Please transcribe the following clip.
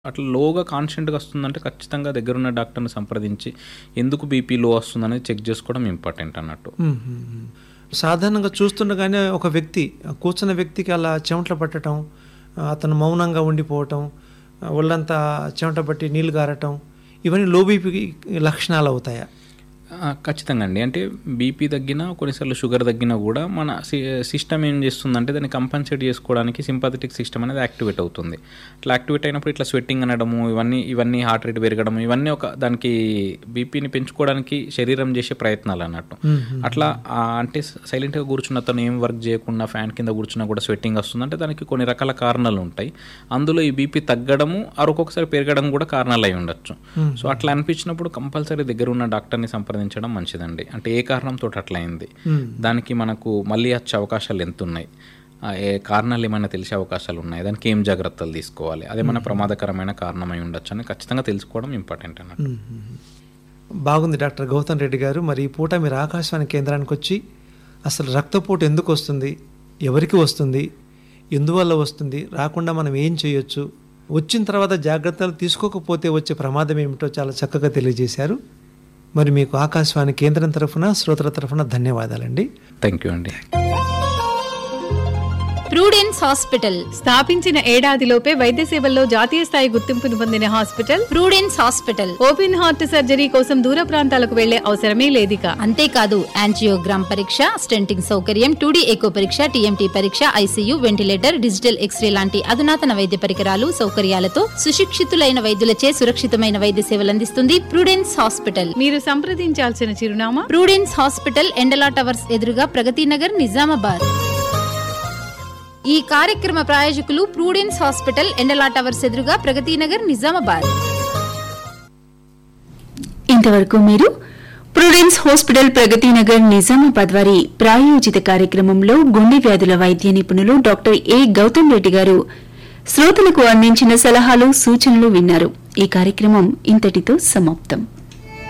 అట్లా లోగా కాన్స్టెంట్గా వస్తుందంటే ఖచ్చితంగా దగ్గరున్న డాక్టర్ని సంప్రదించి ఎందుకు బీపీ లో వస్తుందనేది చెక్ చేసుకోవడం ఇంపార్టెంట్ అన్నట్టు మ్మ్. సాధారణంగా చూస్తుండగానే ఒక వ్యక్తి కూర్చున్న వ్యక్తికి అలా చెమటలు పట్టడం అతను మౌనంగా ఉండిపోవటం ఒళ్ళంతా చెమట పట్టి నీళ్లు గారటం ఇవన్నీ లో బీపీ లక్షణాలు అవుతాయా ఆ, ఖచ్చితంగా అండి అంటే బీపీ తగ్గినా కొన్నిసార్లు షుగర్ తగ్గినా కూడా మన సిస్టమ్ ఏం చేస్తుందంటే దాన్ని కంపన్సేట్ చేసుకోవడానికి సింపథెటిక్ సిస్టమ్ అనేది యాక్టివేట్ అవుతుంది అట్లా యాక్టివేట్ అయినప్పుడు ఇట్లా స్వెట్టింగ్ అనడము ఇవన్నీ ఇవన్నీ హార్ట్ రేట్ పెరగడం ఇవన్నీ ఒక దానికి బీపీని పెంచుకోవడానికి శరీరం చేసే ప్రయత్నాలు అన్నట్టు అట్లా ఆ, అంటే సైలెంట్గా కూర్చున్న తను ఏం వర్క్ చేయకుండా ఫ్యాన్ కింద కూర్చున్నా కూడా స్వెట్టింగ్ వస్తుందంటే దానికి కొన్ని రకాల కారణాలు ఉంటాయి అందులో ఈ బీపీ తగ్గడము ఆ ఒక్కొక్కసారి పెరగడం కూడా కారణాలు అయి ఉండొచ్చు సో అట్లా అనిపించినప్పుడు కంపల్సరీ దగ్గర ఉన్న డాక్టర్ని సంప్రదించడం మంచిదండి అంటే ఏ కారణంతో అట్లా అయింది దానికి మనకు మళ్ళీ వచ్చే అవకాశాలు ఎంత ఉన్నాయి ఆ, ఏ కారణాలు ఏమైనా తెలిసే అవకాశాలు ఉన్నాయి దానికి ఏం జాగ్రత్తలు తీసుకోవాలి అదేమైనా ప్రమాదకరమైన కారణమై ఉండొచ్చు అని ఖచ్చితంగా తెలుసుకోవడం ఇంపార్టెంట్ అన్నట్టు బాగుంది డాక్టర్ గౌతమ్ రెడ్డి గారు మరి ఈ పూట మీరు ఆకాశవాణి కేంద్రానికి వచ్చి అసలు రక్తపోటు ఎందుకు వస్తుంది ఎవరికి వస్తుంది ఎందువల్ల వస్తుంది రాకుండా మనం ఏం చేయొచ్చు వచ్చిన తర్వాత జాగ్రత్తలు తీసుకోకపోతే వచ్చే ప్రమాదం ఏమిటో చాలా చక్కగా తెలియజేశారు మరి మీకు ఆకాశవాణి కేంద్రం తరఫున శ్రోతల తరఫున ధన్యవాదాలండి థ్యాంక్ యూ అండి ప్రూడెన్స్ హాస్పిటల్ స్థాపించిన ఏడాదిలోపే వైద్య సేవల్లో జాతీయ స్థాయి గుర్తింపును పొందిన hospital Prudence hospital open heart surgery కోసం దూర ప్రాంతాలకు వెళ్లే అవసరమే లేదిక అంతేకాదు యాంజియోగ్రామ్ పరీక్ష స్టెంటింగ్ సౌకర్యం టూడీ ఎకో పరీక్ష టీఎంటీ పరీక్ష ఐసీయూ వెంటిలేటర్ డిజిటల్ ఎక్స్రే లాంటి అధునాతన వైద్య పరికరాలు సౌకర్యాలతో సుశిక్షితులైన వైద్యులచే సురక్షితమైన వైద్య సేవలు అందిస్తుంది ప్రూడెన్స్ హాస్పిటల్ మీరు సంప్రదించాల్సిన చిరునామా ప్రూడెన్స్ హాస్పిటల్ ఎండలా టవర్స్ ఎదురుగా ప్రగతి నగర్ నిజామాబాద్ ఈ కార్యక్రమ ప్రాయోజకులు ప్రూడెన్స్ హాస్పిటల్ ఎండలా టవర్స్ ఎదురుగా ప్రగతి నగర్ నిజామాబాద్ ఇంతవరకు మీరు ప్రుడెన్స్ హాస్పిటల్ ప్రగతి నగర్ నిజామాబాద్ వారి ప్రాయోజిత కార్యక్రమంలో గుండె వ్యాధుల వైద్య నిపుణులు డాక్టర్ ఏ గౌతమ్ రెడ్డి గారు శ్రోతలకు అందించిన సలహాలు సూచనలు విన్నారు ఈ కార్యక్రమం ఇంతటితో సమాప్తం